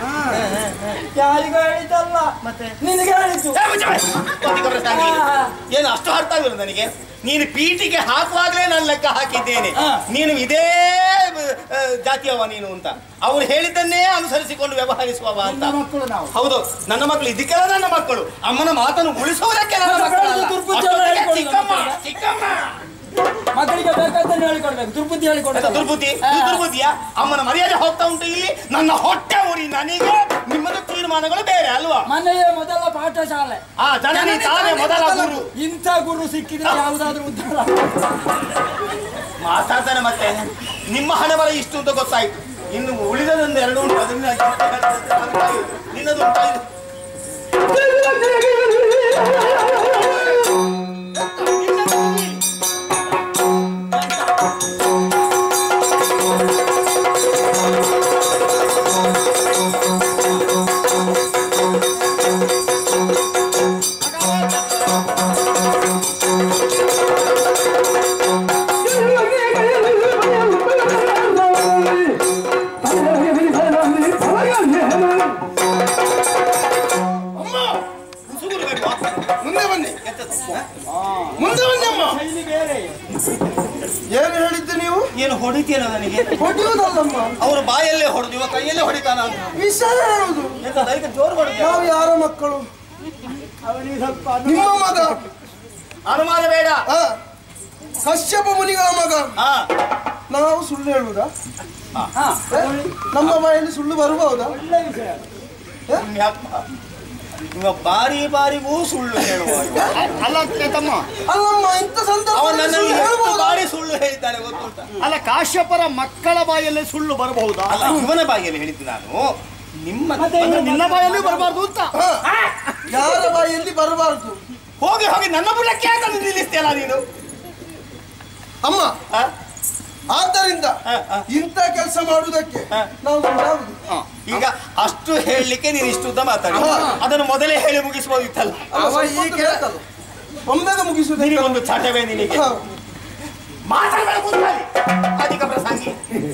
ಯಾರಿಗೂ ಹೇಳಿದ್ದಲ್ಲ ಮತ್ತೆ? ನಿನಗೆ ಹೇಳಿದ್ದು ಏ, ಮುಚ್ಚ ಬಾಯ್. ಒಂದಿಗೆ ಪ್ರಶ್ನೆ ಆಗ್ಲಿಲ್ಲ. ಹಾ. ಏನು ಅಷ್ಟು ಅರ್ಥ ಆಗಿಲ್ಲ ನನಗೆ ನೀನು ಪೀಠಿಗೆ ಹಾಕುವಾಗಲೇ ನಾನು ಲೆಕ್ಕ ಹಾಕಿದ್ದೇನೆ ಹಾ. ನೀನು ಇದೇ ಆ, ಜಾತಿಯವ ನೀನು ಅಂತ ಅವ್ರು ಹೇಳಿದ್ದನ್ನೇ ಅನುಸರಿಸಿಕೊಂಡು ವ್ಯವಹರಿಸುವವ ಅಂತ ನನ್ನ ಮಕ್ಕಳು ನಾವು ಹೌದು ನನ್ನ ಮಕ್ಕಳು ಇದಕ್ಕೆಲ್ಲ ನನ್ನ ಮಕ್ಕಳು ಅಮ್ಮನ ಮಾತನ್ನು ಉಳಿಸುವುದಕ್ಕೆ ನನ್ನ ಮತ್ತೆ ಮಕ್ಕಳಲ್ಲ. ಬೆಳೆದು ದುರ್ಬುದ್ಧಿ ಎಲ್ಲ ಅಷ್ಟೊತ್ತಿಗೆ ಹೇಳ್ಕೊಳ್ಳಿ ಚಿಕ್ಕಮ್ಮ ನಮ್ಮ ಚಿಕ್ಕಮ್ಮ ಮಕ್ಕಳಿಗೆ ಬೇಕಾದ್ದನ್ನು ಹೇಳಿಕೊಡ್ಬೇಕು ದುರ್ಬುದ್ಧಿ ಆಯ್ತಾ, ಹೇಳಿಕೊಡ್ಬೇಕು ದುರ್ಬುದ್ಧಿ ಇದು ದುರ್ಬುದ್ಧಿಯ ಅಮ್ಮನ ಮರ್ಯಾದೆ ಹೋಗ್ತಾ ಉಂಟು ಇಲ್ಲಿ ನನ್ನ ಹೊಟ್ಟೆ ಉರಿ ನನಗೆ ನಿಮ್ಮದು ತೀರ್ಮಾನಗಳು ಬೇರೆ ಅಲ್ವಾ ಮನೆಯ ಮೊದಲ ಪಾಠಶಾಲೆ ಆ ಜನನಿ ತಾನೇ ಮೊದಲ ಗುರು ಇಂಥ ಗುರು ಸಿಕ್ಕಿದ್ರೆ ಯಾವುದಾದ್ರೂ ಉದ್ಧಾರ ಮಾತಾಡ್ತಾನೆ ಮತ್ತೆ ನಿಮ್ಮ ಹಣೆ ಬರ ಇಷ್ಟು ಅಂತ ಗೊತ್ತಾಯ್ತು ಇನ್ನು ಉಳಿದದೊಂದು ಎರಡು ಉಂಟು ಅದನ್ನ ನಿನ್ನದು ಉಂಟಾ ಇದು? ಅಮ್ಮ ಉಸುಗುರು ಬೇಕು. ಮುಂದೆ ಬನ್ನಿ ಎಂತದು? ಮುಂದೆ ಬನ್ನಿ ಅಮ್ಮ ಶೈಲಿ ಬೇರೆ ಏನು ಹೇಳಿದ್ದು ನೀವು ಏನು ಹೊಡಿತೀಯಲ್ಲ ನನಗೆ ಹೊಡೆಯುವುದಲ್ಲಮ್ಮ ಅವರ ಬಾಯಲ್ಲೇ ಹೊಡೆದು ಇವ ಕೈಯಲ್ಲೇ ಹೊಡಿತಾನ ಅಂತ ವಿಷಯ ಹೇಳುವುದು ಎಂತ ಅದಕ್ಕೆ ಜೋರು ಹೊಡೆದ ನಾವು ಯಾರ ಮಕ್ಕಳು ಅವನಿಗೆ ಸ್ವಲ್ಪ ನಿಮ್ಮ ಮಗ ಅನುಮಾನ ಬೇಡ ಆ, ಕಶ್ಯಪ ಮುನಿಗಳ ಮಗ ಹಾ ನಾವು ಸುಳ್ಳು ಹೇಳುವುದಾ ಹಾ, ಏ? ನಮ್ಮ ಬಾಯಲ್ಲಿ ಸುಳ್ಳು ಬರಬಹುದಾ ಒಳ್ಳೆ ವಿಷಯ ಪುಣ್ಯಾತ್ಮ. ಇವ ಬಾರಿ ಬಾರಿಗೂ ಸುಳ್ಳು ಹೇಳುವ ಇವ. ಅಲ್ಲ ತಮ್ಮ ಅಲ್ಲಮ್ಮ ಇಂಥ ಅವ ಸಂದರ್ಭದಲ್ಲಿ ನನ್ನಲ್ಲಿ ಸುಳ್ಳು ಎಷ್ಟು ಹೇಳ್ಬಹುದಾ? ಬಾರಿ ಸುಳ್ಳು ಹೇಳಿದ್ದಾನೆ ಗೊತ್ತುಂಟ ಅಲ್ಲ ಕಾಶ್ಯಪರ ಮಕ್ಕಳ ಬಾಯಲ್ಲಿ ಸುಳ್ಳು ಬರಬಹುದಾ ಅಲ್ಲ ಇವನ ಬಾಯಿಯಲ್ಲಿ ಹೇಳಿದ್ದು ನಾನು ನಿಮ್ಮ ಮತ್ತೆ ನನ್ನ- ಇವ- ನಿನ್ನ ಬಾಯಲ್ಲಿ ಬರಬಾರ್ದು ಅಂತ ಯಾರ ಬಾಯಲ್ಲಿ ಬರಬಾರ್ದು ಹೋಗಿ ಹೋಗಿ ನನ್ನ ಬುಡಕ್ಕೆ ಯಾಕಂದ್ರೆ ನಿಲ್ಲಿಸ್ತೀಯಲ್ಲ ನೀನು ಅಮ್ಮ ಆ? ಆದ್ದರಿಂದ ಆ, ಆ. ಇಂಥ ಕೆಲಸ ಮಾಡುವುದಕ್ಕೆ ಆ. ನಾವು ಸುಳ್ಳಾಗುದು ಈಗ ಅಷ್ಟು ಹೇಳಲಿಕ್ಕೆ ನೀನು ಇಷ್ಟು ಉದ್ದ ಮಾತಾಡಿ ಹಾ. ಅದನ್ನು ಮೊದಲೇ ಹೇಳಿ ಮುಗಿಸಬಹುದಿತ್ತಲ್ಲ ಅವ ಈ ಕೇಳ್ತಲ್ಲ ಒಮ್ಮೆಗೆ ಮುಗಿಸುವುದೇ ನಿನಗೊಂದು ಚಟವೇ ನಿನಗೆ ಮಾತಾಡಬೇಡ ಕೂತ್ಕೊಳ್ಳಿ. ಅಧಿಕ ಪ್ರಸಂಗಿ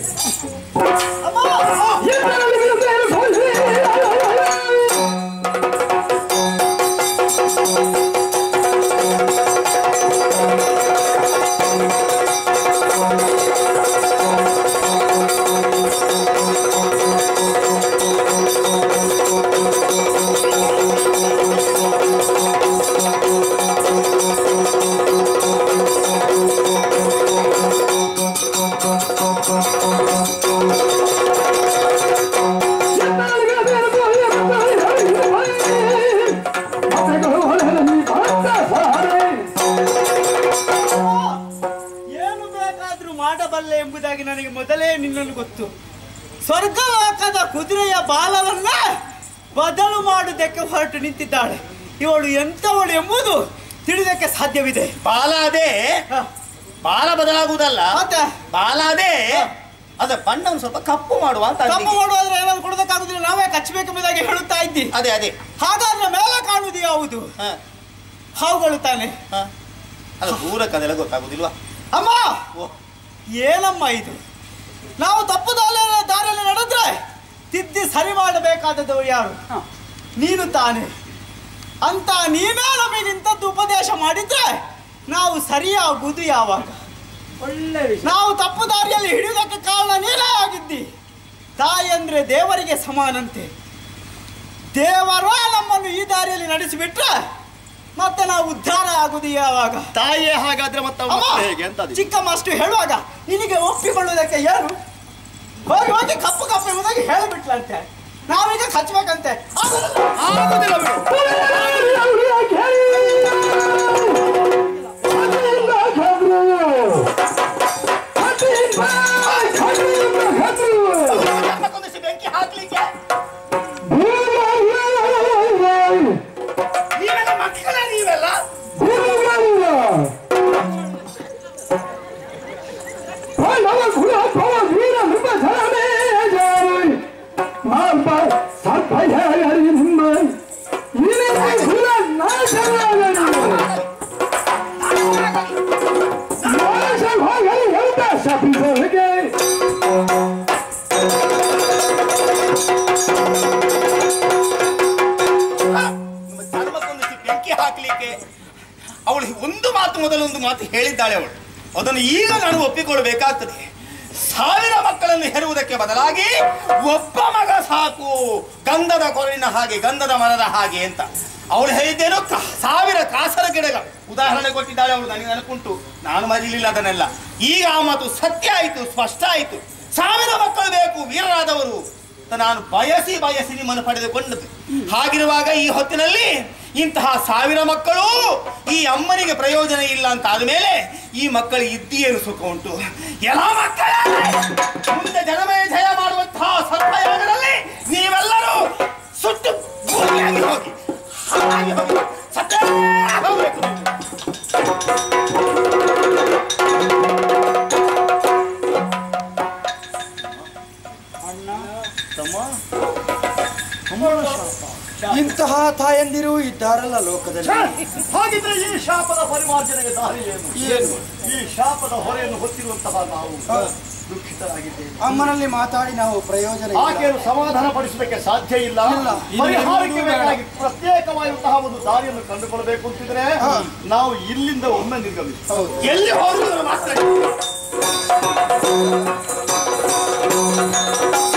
ಏನು ಬೇಕಾದ್ರೂ ಮಾಡಬಲ್ಲೆ ಎಂಬುದಾಗಿ ನನಗೆ ಮೊದಲೇ ನಿನ್ನನ್ನು ಗೊತ್ತು ಸ್ವರ್ಗಲೋಕದ ಕುದುರೆಯ ಬಾಲವನ್ನ ಬದಲು ಮಾಡುವುದಕ್ಕೆ ಹೊರಟು ನಿಂತಿದ್ದಾಳೆ ಇವಳು ಎಂಥವಳು ಎಂಬುದು ತಿಳಿದಕ್ಕೆ ಸಾಧ್ಯವಿದೆ ಬಾಲ ಅದೇ ಹ, ಬಾಲ ಬದಲಾಗುವುದಲ್ಲ ಮತ್ತೆ ಬಾಲ ಅದೇ ಅದ ಬಣ್ಣವನ್ನು ಸ್ವಲ್ಪ ಕಪ್ಪು ಮಾಡುವ ಅಂತ ತಪ್ಪು ಅಂದಿಗೆ. ಮಾಡುವಾದ್ರೆ ಏನಾದ್ರು ಕೊಡೋದಕ್ಕಾಗುದಿಲ್ಲ ನಾವೇ ಕಚ್ಚಬೇಕೆಂಬುದಾಗಿ ಹೇಳುತ್ತಾ ಇದ್ದಿ ಅದೇ ಅದೇ ಹಾಗಾದ್ರೆ ಮೇಲೆ ಕಾಣುವುದು ಯಾವುದು ಹ, ಹಾವುಗಳು ತಾನೆ ಹ. ಅದು ದೂರಕ್ಕದೆಲ್ಲ ಗೊತ್ತಾಗುದಿಲ್ವಾ ಅಮ್ಮ ಓ, ಏನಮ್ಮ ಇದು ನಾವು ತಪ್ಪು ದಾರಿಯಲ್ಲಿ ದಾರಿಯಲ್ಲಿ ನಡೆದ್ರೆ ತಿದ್ದಿ ಸರಿ ಮಾಡಬೇಕಾದದವರು ಯಾರು ನೀನು ತಾನೆ ಅಂತ ನೀನೇ ನಮಗೆ ಇಂಥದ್ದು ಉಪದೇಶ ಮಾಡಿದ್ರೆ ನಾವು ಸರಿಯಾಗುವುದು ಯಾವಾಗ ಒಳ್ಳೆ ವಿಷಯ ನಾವು ತಪ್ಪು ದಾರಿಯಲ್ಲಿ ಹಿಡಿಯುವುದಕ್ಕೆ ಕಾರಣ ನೀನೇ ಆಗಿದ್ದಿ ತಾಯಿ ಅಂದ್ರೆ ದೇವರಿಗೆ ಸಮಾನಂತೆ ದೇವರ ನಮ್ಮನ್ನು ಈ ದಾರಿಯಲ್ಲಿ ನಡೆಸಿಬಿಟ್ರೆ ಮತ್ತೆ ನಾವು ಉದ್ಧಾರ ಆಗುದು ಯಾವಾಗ ತಾಯಿಯೇ ಹಾಗಾದ್ರೆ ಮತ್ತೆ ಅವ್ರ ಅಮ್ಮ, ಮಕ್ಕಳು ಹೇಗೆ ಅಂತ ಅದು. ಚಿಕ್ಕಮ್ಮ ಅಷ್ಟು ಹೇಳುವಾಗ ನಿನಗೆ ಒಪ್ಪಿಕೊಳ್ಳುವುದಕ್ಕೆ ಏನು ಹೋಗಿ ಹೋಗಿ ಕಪ್ಪು ಕಪ್ಪು ಎಂಬುದಾಗಿ ಹೇಳಿಬಿಟ್ಲಂತೆ ನಾವೀಗ ಕಚ್ಚಬೇಕಂತೆ ಆಗುದಿಲ್ಲ ಬಿಡು. ಕೊಂದಿಸಿ ಬೆಂಕಿ ಹಾಕ್ಲಿಕ್ಕೆ ನೀವೆಲ್ಲ ಮಕ್ಕಳ ನೀವೆಲ್ಲ ನಿಮ್ಮ ಧರ್ಮಕ್ಕೊಂದಿಸಿ ಬೆಂಕಿ ಹಾಕ್ಲಿಕ್ಕೆ ಅವಳು ಒಂದು ಮಾತು ಮೊದಲು ಒಂದು ಮಾತು ಹೇಳಿದ್ದಾಳೆ ಅವಳು ಅದನ್ನು ಈಗ ನಾನು ಒಪ್ಪಿಕೊಳ್ಳಬೇಕಾಗ್ತದೆ ಸಾವಿರ ಮಕ್ಕಳನ್ನು ಹೆರುವುದಕ್ಕೆ ಬದಲಾಗಿ ಒಬ್ಬ ಮಗ ಸಾಕು ಗಂಧದ ಕೊರಳಿನ ಹಾಗೆ ಗಂಧದ ಮರದ ಹಾಗೆ ಅಂತ ಅವಳು ಹೇಳಿದ್ದೇನು ಕ- ಸಾವಿರ ಕಾಸರ ಗಿಡಗಳು ಉದಾಹರಣೆ ಕೊಟ್ಟಿದ್ದಾಳೆ ಅವಳು ನನಗೆ ನೆನಪುಂಟು ನಾನು ಮರೀಲಿಲ್ಲ ಅದನ್ನೆಲ್ಲ ಈಗ ಆ ಮಾತು ಸತ್ಯ ಆಯಿತು ಸ್ಪಷ್ಟ ಆಯಿತು ಸಾವಿರ ಮಕ್ಕಳು ಬೇಕು ವೀರರಾದವರು ಅಂತ ನಾನು ಬಯಸಿ ಬಯಸಿ ನಿಮ್ಮನ್ನು ಪಡೆದುಕೊಂಡದ್ದು ಹಾಗಿರುವಾಗ ಈ ಹೊತ್ತಿನಲ್ಲಿ ಇಂತಹ ಸಾವಿರ ಮಕ್ಕಳು ಈ ಅಮ್ಮನಿಗೆ ಪ್ರಯೋಜನ ಇಲ್ಲ ಅಂತ ಆದ್ಮೇಲೆ ಈ ಮಕ್ಕಳಿಗೆ ಇದ್ದೀಯೇನು ಸುಖ ಉಂಟು ಎಲ್ಲ ಮಕ್ಕಳೇ ಮುಂದೆ ಜನಮೇ ಜಯ ಮಾಡುವಂತಹ ಸರ್ಪಯಾಗದಲ್ಲಿ ನೀವೆಲ್ಲರೂ ಸುಟ್ಟು ಭೂಮಿಯಾಗಿ ಹೋಗಿ ಹಾಳಾಗಿ ಹೋಗಿ ಸತ್ತೇ ಹೋಗ್ಬೇಕು ನೀವು. ಇಂತಹ ತಾಯಂದಿರು ಇದ್ದಾರಲ್ಲ ಲೋಕದಲ್ಲಿ ಛೆ! ಹಾಗಿದ್ರೆ ಈ ಶಾಪದ ಪರಿಮಾರ್ಜನೆಗೆ ದಾರಿ ಏನು ಏನು? ಈ ಶಾಪದ ಹೊರೆಯನ್ನು ಹೊತ್ತಿರುವಂತಹ ನಾವು ದುಃಖಿತರಾಗಿದ್ದೇವೆ ಅಮ್ಮನಲ್ಲಿ ಮಾತಾಡಿ ನಾವು ಪ್ರಯೋಜನ ಇಲ್ಲ. ಆಕೆಯನ್ನು ಸಮಾಧಾನ ಪಡಿಸಲಿಕ್ಕೆ ಸಾಧ್ಯ ಇಲ್ಲ ಇಲ್ಲ. ಪರಿಹಾರಕ್ಕೆ ಬೇಕಾಗಿ ಪ್ರತ್ಯೇಕವಾಗಿರುವಂತಹ ಒಂದು ದಾರಿಯನ್ನು ಕಂಡುಕೊಳ್ಬೇಕು ಅಂತಿದ್ರೆ ಹಾ. ನಾವು ಇಲ್ಲಿಂದ ಒಮ್ಮೆ ನಿರ್ಗಮಿಸಿ ಹೌದು ಎಲ್ಲಿ ಹೋದ್ರು ಮಾತ್ರ